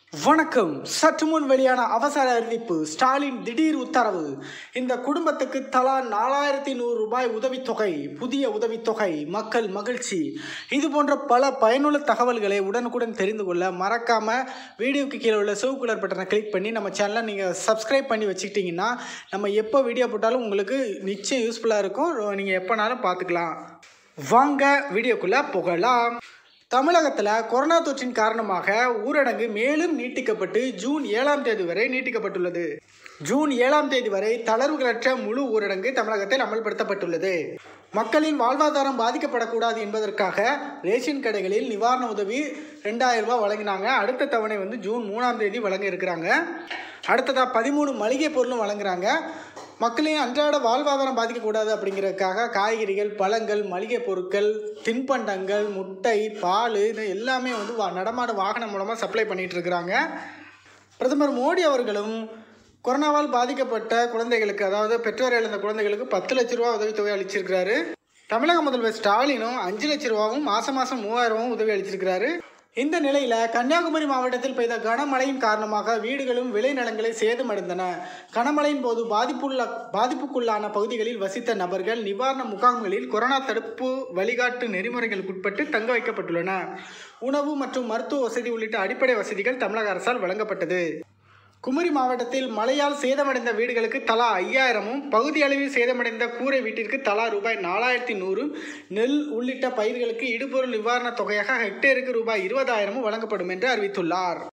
வணக்கம் சற்று முன் வெளியான அவசர அறிவிப்பு ஸ்டாலின் திடீர் உத்தரவு இந்த குடும்பத்துக்கு தலா நாலாயிரத்தி நூறு ரூபாய் உதவித்தொகை புதிய உதவித்தொகை மக்கள் மகிழ்ச்சி இது போன்ற பல பயனுள்ள தகவல்களை உடனுக்குடன் தெரிந்து கொள்ள மறக்காம வீடியோக்கு கீழே உள்ள சிவப்பு கலர் பட்டனை கிளிக் பண்ணி நம்ம சேனலை நீங்கள் சப்ஸ்கிரைப் பண்ணி வச்சுக்கிட்டிங்கன்னா நம்ம எப்போ வீடியோ போட்டாலும் உங்களுக்கு நிச்சயம் யூஸ்ஃபுல்லாக இருக்கும் நீங்கள் எப்போனாலும் பார்த்துக்கலாம் வாங்க வீடியோக்குள்ளே புகழலாம் தமிழகத்தில் கொரோனா தொற்றின் காரணமாக ஊரடங்கு மேலும் நீட்டிக்கப்பட்டு ஜூன் ஏழாம் தேதி வரை நீட்டிக்கப்பட்டுள்ளது ஜூன் ஏழாம் தேதி வரை தளர்வுகளற்ற முழு ஊரடங்கு தமிழகத்தில் அமல்படுத்தப்பட்டுள்ளது மக்களின் வாழ்வாதாரம் பாதிக்கப்படக்கூடாது என்பதற்காக ரேஷன் கடைகளில் நிவாரண உதவி ரெண்டாயிரம் ரூபாய் வழங்கினாங்க அடுத்த தவணை வந்து ஜூன் மூணாம் தேதி வழங்க இருக்கிறாங்க அடுத்ததாக பதிமூணு மளிகை பொருளும் வழங்குறாங்க மக்களின் அன்றாட வாழ்வாதாரம் பாதிக்கக்கூடாது அப்படிங்கிறதுக்காக காய்கறிகள் பழங்கள் மளிகை பொருட்கள் தின்பண்டங்கள் முட்டை பால் இது எல்லாமே வந்து வா நடமாட வாகனம் மூலமாக சப்ளை பண்ணிகிட்டு இருக்கிறாங்க பிரதமர் மோடி அவர்களும் கொரோனாவால் பாதிக்கப்பட்ட குழந்தைகளுக்கு அதாவது பெற்றோர் இழந்த குழந்தைகளுக்கு பத்து லட்ச ரூபா உதவித்தொகை அளிச்சிருக்கிறாரு தமிழக முதல்வர் ஸ்டாலினும் அஞ்சு லட்ச ரூபாவும் மாதம் மாதம் மூவாயிரம் ரூபாவும் உதவி அளிச்சிருக்கிறாரு இந்த நிலையில கன்னியாகுமரி மாவட்டத்தில் பெய்த கனமழையின் காரணமாக வீடுகளும் விளைநிலங்களை சேதமடைந்தன கனமழையின் போது பாதிப்புள்ள பாதிப்புக்குள்ளான பகுதிகளில் வசித்த நபர்கள் நிவாரண முகாம்களில் கொரோனா தடுப்பு வழிகாட்டு நெறிமுறைகளுக்குட்பட்டு தங்க வைக்கப்பட்டுள்ளன உணவு மற்றும் மருத்துவ வசதி உள்ளிட்ட அடிப்படை வசதிகள் தமிழக அரசால் வழங்கப்பட்டது குமரி மாவட்டத்தில் மழையால் சேதமடைந்த வீடுகளுக்கு தலா ஐயாயிரமும் பகுதி அளவில் சேதமடைந்த கூரை வீட்டிற்கு தலா ரூபாய் நாலாயிரத்தி நூறு நெல் உள்ளிட்ட பயிர்களுக்கு இடுபொருள் நிவாரணத் தொகையாக ஹெக்டேருக்கு ரூபாய் இருபதாயிரமும் வழங்கப்படும் என்று அறிவித்துள்ளார்